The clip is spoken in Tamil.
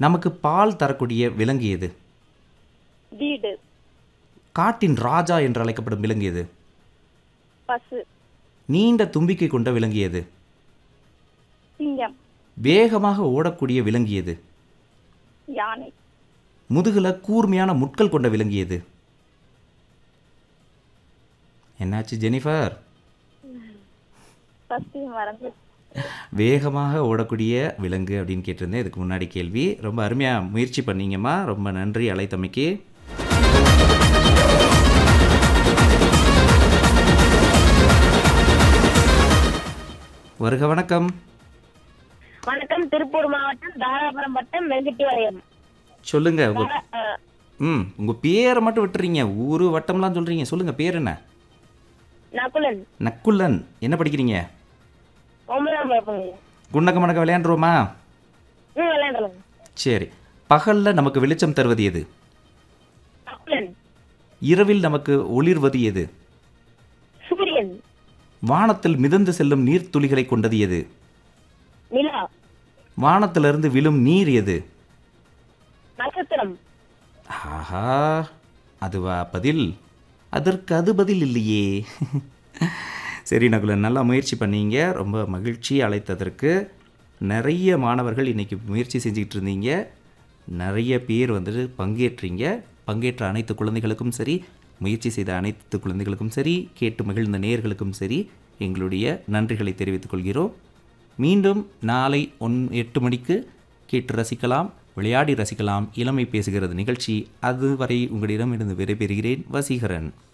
நமக்கு பால் தரக்கூடிய விலங்கு எது வீடு காட்டின் ராஜா என்று அழைக்கப்படும் விலங்கு எது பசு நீண்ட தும்பிக்கை கொண்ட விலங்கு எது சிங்கம் வேகமாக ஓடக்கூடிய விலங்கு எது யானை முதுகுல கூர்மையான முட்கள் கொண்ட விலங்கு எது என்னாச்சு ஜெனிஃபர் ஃபர்ஸ்ட் மறந்து வேகமாக ஓடக்கூடிய விலங்கு அப்படின்னு கேட்டிருந்தேன் இதுக்கு முன்னாடி கேள்வி ரொம்ப அருமையாக முயற்சி பண்ணீங்கம்மா ரொம்ப நன்றி அழைத்தமைக்கு வருக வணக்கம் வணக்கம் திருப்பூர் மாவட்டம் தாராபுரம் வட்டம் வெங்கட்டிவாளையம் சொல்லுங்க உங்க அஹ், ம் உங்க பேரை மட்டும் விட்டுறீங்க ஊரு வட்டம்லாம் சொல்றீங்க சொல்லுங்க பேர் என்ன நகுலன் நக்குள்ளன் என்ன படிக்கிறீங்க ஒன்பதாம் வகுப்புங்க குண்டக்க மணக்க விளையாண்டுருவோமா ம் விளையாடலாம் சரி பகல்ல நமக்கு வெளிச்சம் தருவது எது நகுலன் இரவில் நமக்கு ஒளிர்வது எது சூரியன் வானத்தில் மிதந்து செல்லும் நீர்த்துளிகளை கொண்டது எது நிலா வானத்திலிருந்து விழும் நீர் எது நட்சத்திரம் ஆஹா அதுவா பதில் அதற்கு அது பதில் இல்லையே சரி நகுலன் நல்லா முயற்சி பண்ணீங்க ரொம்ப மகிழ்ச்சி அழைத்ததற்கு நிறைய மாணவர்கள் இன்னைக்கு முயற்சி செஞ்சுக்கிட்டு இருந்தீங்க நிறைய பேர் வந்துட்டு பங்கேற்றீங்க பங்கேற்ற அனைத்து குழந்தைகளுக்கும் சரி முயற்சி செய்த அனைத்து குழந்தைகளுக்கும் சரி கேட்டு மகிழ்ந்த நேயர்களுக்கும் சரி எங்களுடைய நன்றிகளை தெரிவித்துக் கொள்கிறோம் மீண்டும் நாளை ஒன் எட்டு மணிக்கு கேட்டு ரசிக்கலாம் விளையாடி ரசிக்கலாம் இளமை பேசுகிறது நிகழ்ச்சி அதுவரை உங்களிடமிருந்து விடைபெறுகிறேன் வசீகரன்